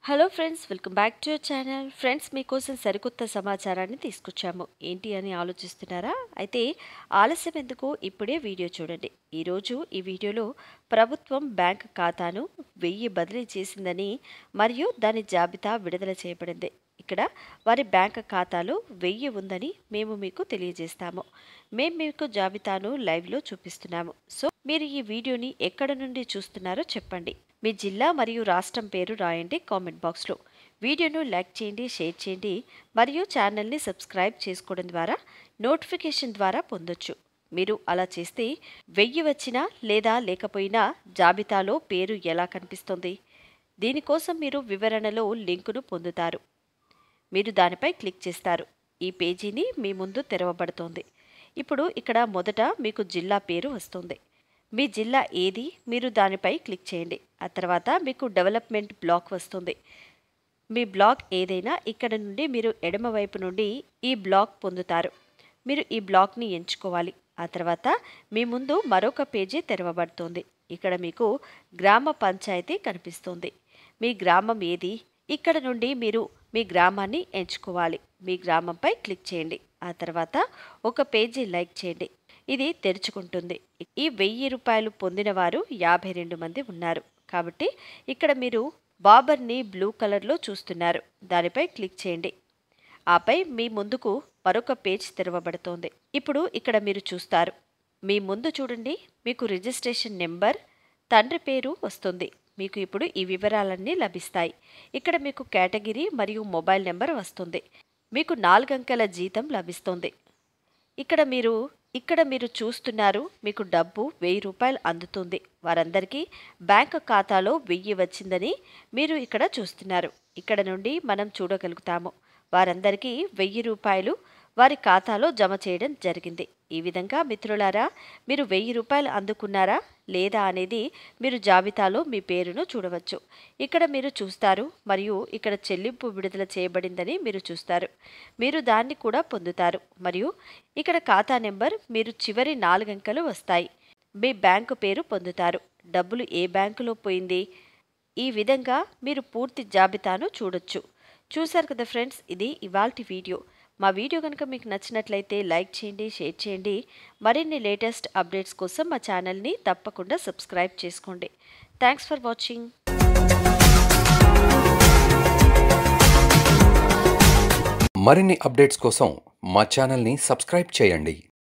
hello friends welcome back to your channel friends మీకోసం సరికొత్త సమాచారాన్ని తీసుకొచ్చాము ఏంటి అని ఆలోచిస్తున్నారా అయితే ఆలస్యం ఎందుకు ఇప్పుడే వీడియో చూడండి ఈరోజు ఈ వీడియోలో ప్రభుత్వం బ్యాంక్ ఖాతాను వెయ్యి బదిలీ చేసిందని మరియు దాని జాబితా విడుదల చేయబడింది ఇక్కడ వారి బ్యాంక్ ఖాతాలో వెయ్యి ఉందని మేము మీకు తెలియజేస్తాము మేము మీకు జాబితాను లైవ్లో చూపిస్తున్నాము సో మీరు ఈ వీడియోని ఎక్కడ నుండి చూస్తున్నారో చెప్పండి మీ జిల్లా మరియు రాష్ట్రం పేరు రాయండి కామెంట్ బాక్స్లో వీడియోను లైక్ చేయండి షేర్ చేయండి మరియు ఛానల్ని సబ్స్క్రైబ్ చేసుకోవడం ద్వారా నోటిఫికేషన్ ద్వారా పొందొచ్చు మీరు అలా చేస్తే వెయ్యి వచ్చినా లేదా లేకపోయినా జాబితాలో పేరు ఎలా కనిపిస్తుంది దీనికోసం మీరు వివరణలో లింకును పొందుతారు మీరు దానిపై క్లిక్ చేస్తారు ఈ పేజీని మీ ముందు తెరవబడుతోంది ఇప్పుడు ఇక్కడ మొదట మీకు జిల్లా పేరు వస్తుంది మీ జిల్లా ఏది మీరు దానిపై క్లిక్ చేయండి ఆ తర్వాత మీకు డెవలప్మెంట్ బ్లాక్ వస్తుంది మీ బ్లాక్ ఏదైనా ఇక్కడ నుండి మీరు ఎడమవైపు నుండి ఈ బ్లాక్ పొందుతారు మీరు ఈ బ్లాక్ని ఎంచుకోవాలి ఆ తర్వాత మీ ముందు మరొక పేజీ తెరవబడుతుంది ఇక్కడ మీకు గ్రామ పంచాయతీ కనిపిస్తుంది మీ గ్రామం ఏది ఇక్కడ నుండి మీరు మీ గ్రామాన్ని ఎంచుకోవాలి మీ గ్రామంపై క్లిక్ చేయండి ఆ తర్వాత ఒక పేజీ లైక్ చేయండి ఇది తెరుచుకుంటుంది ఈ వెయ్యి రూపాయలు పొందిన వారు యాభై రెండు మంది ఉన్నారు కాబట్టి ఇక్కడ మీరు బాబర్ని బ్లూ కలర్లో చూస్తున్నారు దానిపై క్లిక్ చేయండి ఆపై మీ ముందుకు మరొక పేజ్ తెరవబడుతోంది ఇప్పుడు ఇక్కడ మీరు చూస్తారు మీ ముందు చూడండి మీకు రిజిస్ట్రేషన్ నెంబర్ తండ్రి పేరు వస్తుంది మీకు ఇప్పుడు ఈ వివరాలన్నీ లభిస్తాయి ఇక్కడ మీకు కేటగిరీ మరియు మొబైల్ నెంబర్ వస్తుంది మీకు నాలుగంకెల జీతం లభిస్తుంది ఇక్కడ మీరు ఇక్కడ మీరు చూస్తున్నారు మీకు డబ్బు వెయ్యి రూపాయలు అందుతుంది వారందరికీ బ్యాంక్ ఖాతాలో వెయ్యి వచ్చిందని మీరు ఇక్కడ చూస్తున్నారు ఇక్కడ నుండి మనం చూడగలుగుతాము వారందరికీ వెయ్యి రూపాయలు వారి ఖాతాలో జమ చేయడం జరిగింది ఈ విధంగా మిత్రులారా మీరు వెయ్యి రూపాయలు అందుకున్నారా లేదా అనేది మీరు జాబితాలో మీ పేరును చూడవచ్చు ఇక్కడ మీరు చూస్తారు మరియు ఇక్కడ చెల్లింపు విడుదల చేయబడిందని మీరు చూస్తారు మీరు దాన్ని కూడా పొందుతారు మరియు ఇక్కడ ఖాతా నెంబర్ మీరు చివరి నాలుగంకెలు వస్తాయి మీ బ్యాంకు పేరు పొందుతారు డబ్బులు ఏ బ్యాంకులో పోయింది ఈ విధంగా మీరు పూర్తి జాబితాను చూడొచ్చు చూశారు కదా ఫ్రెండ్స్ ఇది ఇవాల్టి వీడియో మా వీడియో కనుక మీకు నచ్చినట్లయితే లైక్ చేయండి షేర్ చేయండి మరిన్ని లేటెస్ట్ అప్డేట్స్ కోసం మా ఛానల్ని తప్పకుండా సబ్స్క్రైబ్ చేసుకోండి థ్యాంక్స్ ఫర్ వాచింగ్ మరిన్ని అప్డేట్స్ కోసం మా ఛానల్ని సబ్స్క్రైబ్ చేయండి